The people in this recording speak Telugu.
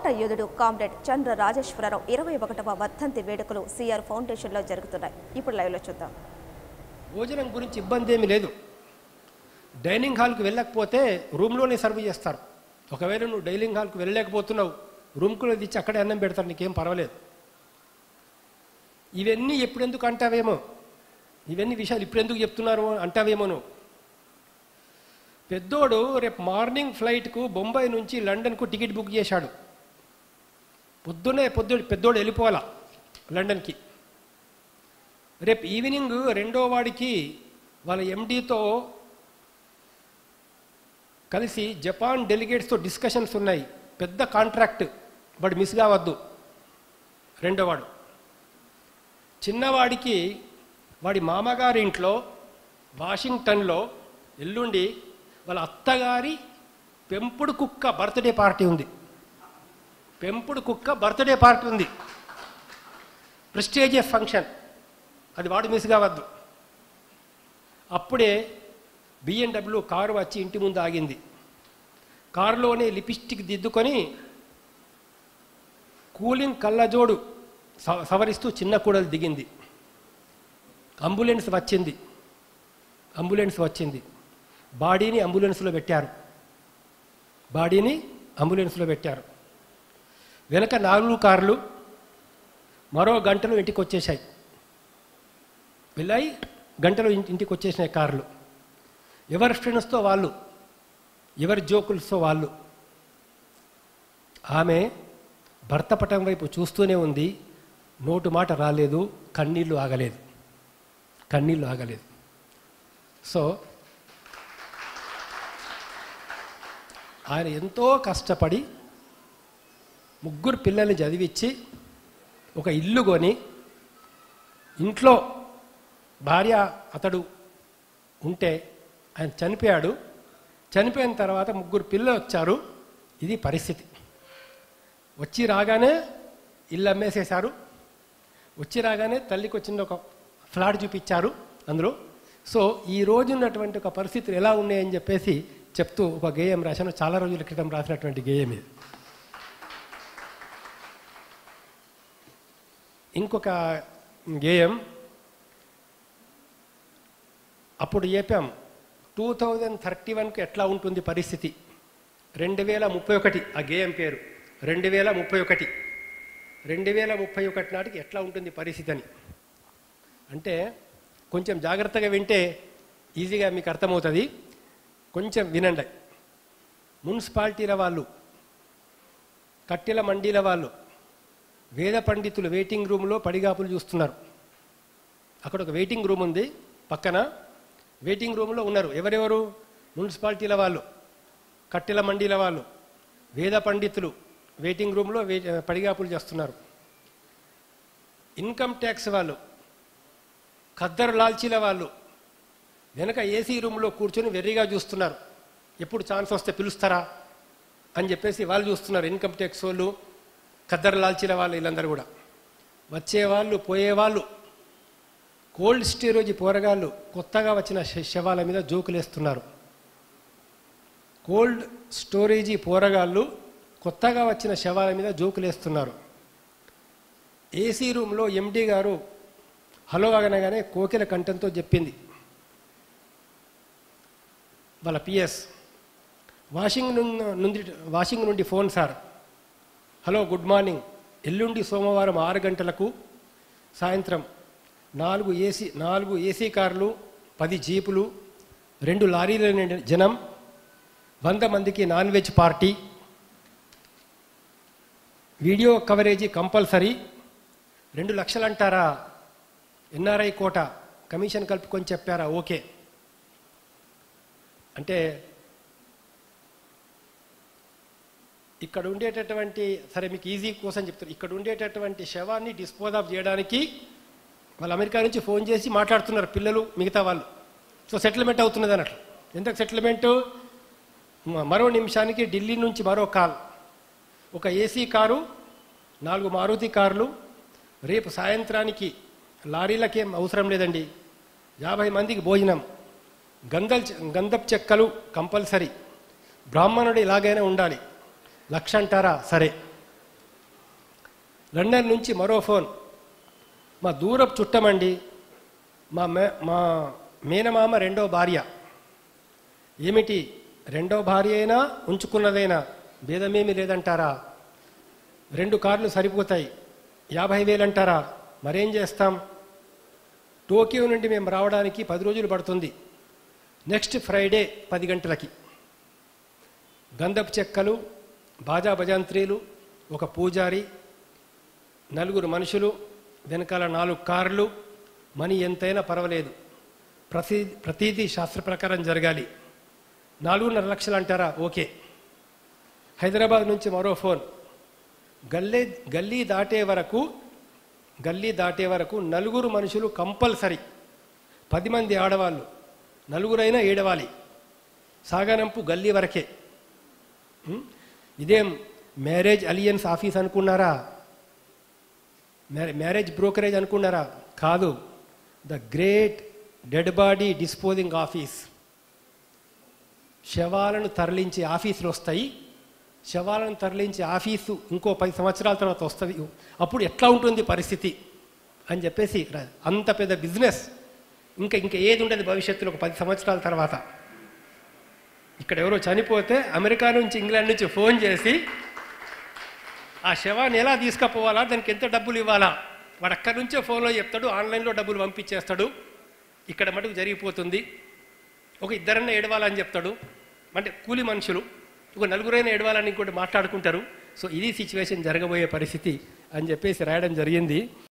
పోరాట యోధుడు కామ్రేడ్ చంద్ర రాజేశ్వరరావు ఇరవై ఒకటవ వర్ధంతి వేడుకలు సిఆర్ ఫౌండేషన్లో జరుగుతున్నాయి ఇప్పుడు లైవ్లో చూద్దాం భోజనం గురించి ఇబ్బంది ఏమీ లేదు డైనింగ్ హాల్కి వెళ్ళకపోతే రూమ్లోనే సర్వ్ చేస్తారు ఒకవేళ నువ్వు డైనింగ్ హాల్కి వెళ్ళలేకపోతున్నావు రూమ్కులో తెచ్చి అక్కడే అన్నం పెడతారు నీకేం పర్వాలేదు ఇవన్నీ ఎప్పుడెందుకు అంటావేమో ఇవన్నీ విషయాలు ఇప్పుడెందుకు చెప్తున్నారు అంటావేమో నువ్వు పెద్దోడు రేపు మార్నింగ్ ఫ్లైట్కు బొంబాయి నుంచి లండన్కు టికెట్ బుక్ చేశాడు పొద్దున్నే పొద్దుడు పెద్దోడు వెళ్ళిపోవాలా లండన్కి రేపు ఈవినింగ్ రెండో వాడికి వాళ్ళ ఎండీతో కలిసి జపాన్ డెలిగేట్స్తో డిస్కషన్స్ ఉన్నాయి పెద్ద కాంట్రాక్ట్ బట్ మిస్ కావద్దు రెండో వాడు చిన్నవాడికి వాడి మామగారి ఇంట్లో వాషింగ్టన్లో ఎల్లుండి వాళ్ళ అత్తగారి పెంపుడు కుక్క బర్త్డే పార్టీ ఉంది పెంపుడు కుక్క బర్త్డే పార్టీ ఉంది ప్రెస్టేజియస్ ఫంక్షన్ అది వాడు మిస్ కావద్దు అప్పుడే బిఎండబ్ల్యూ కారు వచ్చి ఇంటి ముందు ఆగింది కారులోనే లిపిస్టిక్ దిద్దుకొని కూలింగ్ కళ్ళజోడు స- సవరిస్తూ చిన్న కూడలు దిగింది అంబులెన్స్ వచ్చింది అంబులెన్స్ వచ్చింది బాడీని అంబులెన్స్లో పెట్టారు బాడీని అంబులెన్స్లో పెట్టారు వెనక నాలుగు కార్లు మరో గంటలో ఇంటికి వచ్చేసాయి వెళ్ళాయి గంటలో ఇంటి- ఇంటికి వచ్చేసినాయి కార్లు ఎవరి ఫ్రెండ్స్తో వాళ్ళు ఎవరి జోకులతో వాళ్ళు ఆమె భర్త పటం వైపు చూస్తూనే ఉంది నోటు మాట రాలేదు కన్నీళ్లు ఆగలేదు కన్నీళ్లు ఆగలేదు సో ఆయన ఎంతో కష్టపడి ముగ్గురు పిల్లల్ని చదివించి ఒక ఇల్లు కొని ఇంట్లో భార్య అతడు ఉంటే ఆయన చనిపోయాడు చనిపోయిన తర్వాత ముగ్గురు పిల్లలు వచ్చారు ఇది పరిస్థితి వచ్చి రాగానే ఇల్లు అమ్మేసేశారు వచ్చి రాగానే తల్లికి వచ్చిన ఒక ఫ్లాట్ చూపించారు అందులో సో ఈ రోజు ఉన్నటువంటి ఒక పరిస్థితులు ఎలా ఉన్నాయని చెప్పేసి చెప్తూ ఒక గేయం రాశాను చాలా రోజుల క్రితం రాసినటువంటి గేయం ఇది ఇంకొక గేయం అప్పుడు చెప్పాం టూ థౌజండ్ థర్టీ వన్కి ఎట్లా ఉంటుంది పరిస్థితి రెండు వేల ముప్పై ఒకటి ఆ గేయం పేరు రెండు వేల ముప్పై ఒకటి రెండు వేల ముప్పై ఒకటి నాటికి ఎట్లా ఉంటుంది పరిస్థితి అని అంటే కొంచెం జాగ్రత్తగా వింటే ఈజీగా మీకు అర్థమవుతుంది కొంచెం వినండి మున్సిపాలిటీల వాళ్ళు కట్టెల మండీల వాళ్ళు వేద పండితులు వెయిటింగ్ రూమ్లో పడిగాపులు చూస్తున్నారు అక్కడ ఒక వెయిటింగ్ రూమ్ ఉంది పక్కన వెయిటింగ్ రూమ్లో ఉన్నారు ఎవరెవరు మున్సిపాలిటీల వాళ్ళు కట్టెల మండీల వాళ్ళు వేద పండితులు వెయిటింగ్ రూమ్లో వే పడిగాపులు చేస్తున్నారు ఇన్కమ్ ట్యాక్స్ వాళ్ళు ఖద్దరు లాల్చీల వాళ్ళు వెనక ఏసీ రూమ్లో కూర్చొని వెర్రిగా చూస్తున్నారు ఎప్పుడు ఛాన్స్ వస్తే పిలుస్తారా అని చెప్పేసి వాళ్ళు చూస్తున్నారు ఇన్కమ్ ట్యాక్స్ వాళ్ళు ఖద్దరు లాల్చీల వాళ్ళు వీళ్ళందరూ కూడా వచ్చేవాళ్ళు పోయేవాళ్ళు కోల్డ్ స్టోరేజ్ పోరగాళ్ళు కొత్తగా వచ్చిన శ- శవాల మీద జోకులేస్తున్నారు కోల్డ్ స్టోరేజీ పోరగాళ్ళు కొత్తగా వచ్చిన శవాల మీద జోకులేస్తున్నారు ఏసీ రూమ్లో ఎండి గారు హలో అనగానే కోకిల కంఠంతో చెప్పింది వాళ్ళ పిఎస్ వాషింగ్ ను- నుండి వాషింగ్ నుండి phone sir hello good morning ఎల్లుండి సోమవారం ఆరు గంటలకు సాయంత్రం నాలుగు ఏసీ నాలుగు ఏసీ కార్లు పది జీపులు రెండు లారీల నిండిన జనం వంద మందికి non veg party video coverage compulsory రెండు లక్షలు అంటారా ఎన్ఆర్ఐ కోట కమిషన్ కలుపుకొని చెప్పారా ఓకే అంటే ఇక్కడ ఉండేటటువంటి సరే మీకు ఈజీ కోసం చెప్తారు ఇక్కడ ఉండేటటువంటి శవాన్ని డిస్పోజ్ ఆఫ్ చేయడానికి వాళ్ళు అమెరికా నుంచి ఫోన్ చేసి మాట్లాడుతున్నారు పిల్లలు మిగతా వాళ్ళు సో సెటిల్మెంట్ అవుతున్నది అన్నట్లు ఎందుకు సెటిల్మెంటు మ- మరో నిమిషానికి ఢిల్లీ నుంచి మరో కాల్ ఒక ఏసీ కారు నాలుగు మారుతి కార్లు రేపు సాయంత్రానికి లారీలకేం అవసరం లేదండి యాభై మందికి భోజనం గంధల్ గంధప్ చెక్కలు కంపల్సరీ బ్రాహ్మణుడు ఇలాగైనా ఉండాలి లక్ష అంటారా సరే లండన్ నుంచి మరో ఫోన్ మా దూరపు చుట్టమండి మా మే మా మేనమామ రెండో భార్య ఏమిటి రెండో భార్య అయినా ఉంచుకున్నదైనా భేదమేమి లేదంటారా రెండు కార్లు సరిపోతాయి యాభై వేలు అంటారా మరేం చేస్తాం టోకియో నుండి మేము రావడానికి పది రోజులు పడుతుంది నెక్స్ట్ ఫ్రైడే పది గంటలకి గంధపు చెక్కలు బాజా భజంత్రీలు ఒక పూజారి నలుగురు మనుషులు వెనకాల నాలుగు కార్లు మనీ ఎంతైనా పర్వాలేదు ప్రతి ప్రతీదీ శాస్త్ర ప్రకారం జరగాలి నాలుగున్నర లక్షలు అంటారా ఓకే హైదరాబాద్ నుంచి మరో ఫోన్ గల్లీ గల్లీ దాటే వరకు గల్లీ దాటే వరకు నలుగురు మనుషులు కంపల్సరీ పది మంది ఆడవాళ్ళు నలుగురైనా ఏడవాలి సాగనంపు గల్లీ వరకే ఉం? ఇదేం మ్యారేజ్ అలియన్స్ ఆఫీస్ అనుకున్నారా మ్యారే- మ్యారేజ్ బ్రోకరేజ్ అనుకున్నారా కాదు the great dead body disposing office శవాలను తరలించే ఆఫీసులు వస్తాయి శవాలను తరలించే ఆఫీసు ఇంకో పది సంవత్సరాల తర్వాత వస్తుంది అప్పుడు ఎట్లా ఉంటుంది పరిస్థితి అని చెప్పేసి ర- అంత పెద్ద బిజినెస్ ఇంకా ఇంకా ఏది ఉండదు భవిష్యత్తులో ఒక పది సంవత్సరాల తర్వాత ఇక్కడ ఎవరో చనిపోతే అమెరికా నుంచి ఇంగ్లాండ్ నుంచి ఫోన్ చేసి ఆ శవాన్ని ఎలా తీసుకుపోవాలా దానికి ఎంత డబ్బులు ఇవ్వాలా వాడు అక్కడి నుంచే ఫోన్లో చెప్తాడు ఆన్లైన్లో డబ్బులు పంపించేస్తాడు ఇక్కడ మటుకు జరిగిపోతుంది ఒక ఇద్దరన్నా ఏడవాలని చెప్తాడు అంటే కూలి మనుషులు ఒక నలుగురైనా ఏడవాలని ఇంకోటి మాట్లాడుకుంటారు సో ఇది సిచ్యువేషన్ జరగబోయే పరిస్థితి అని చెప్పేసి రాయడం జరిగింది